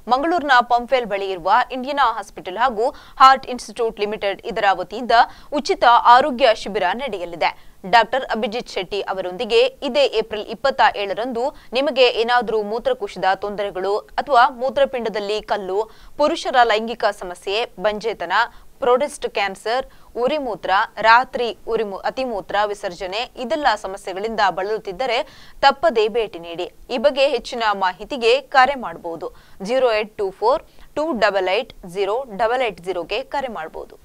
ಮಂಗಳೂರಿನ ಪಂಪೆಲ್ ಬಳಿ ಇರುವ ಇಂಡಿಯನ್ ಹಾಸ್ಪಿಟಲ್ ಹಾಗೂ ಹಾರ್ಟ್ ಇನ್ಸ್ಟಿಟ್ಯೂಟ್ ಲಿಮಿಟೆಡ್ ಇದರ ವತಿಯಿಂದ ಉಚಿತ ಆರೋಗ್ಯ ಶಿಬಿರ ನಡೆಯಲಿದೆ ಡಾಕ್ಟರ್ ಅಭಿಜಿತ್ ಶೆಟ್ಟಿ ಅವರೊಂದಿಗೆ ಇದೇ ಏಪ್ರಿಲ್ ಇಪ್ಪತ್ತ ಏಳರಂದು ನಿಮಗೆ ಏನಾದರೂ ಮೂತ್ರಕೋಶದ ತೊಂದರೆಗಳು ಅಥವಾ ಮೂತ್ರಪಿಂಡದಲ್ಲಿ ಕಲ್ಲು ಪುರುಷರ ಲೈಂಗಿಕ ಸಮಸ್ಯೆ ಬಂಜೇತನ ಪ್ರೊಡೆಸ್ಟ್ ಕ್ಯಾನ್ಸರ್ ಉರಿಮೂತ್ರ ರಾತ್ರಿ ಉರಿಮು ಅತಿಮೂತ್ರ ವಿಸರ್ಜನೆ ಇದೆಲ್ಲ ಸಮಸ್ಯೆಗಳಿಂದ ಬಳಲುತ್ತಿದ್ದರೆ ತಪ್ಪದೇ ಭೇಟಿ ನೀಡಿ ಈ ಬಗ್ಗೆ ಹೆಚ್ಚಿನ ಮಾಹಿತಿಗೆ ಕರೆ ಮಾಡಬಹುದು zero eight two four two double eight zero double eight ಜೀರೋಗೆ ಕರೆ ಮಾಡಬಹುದು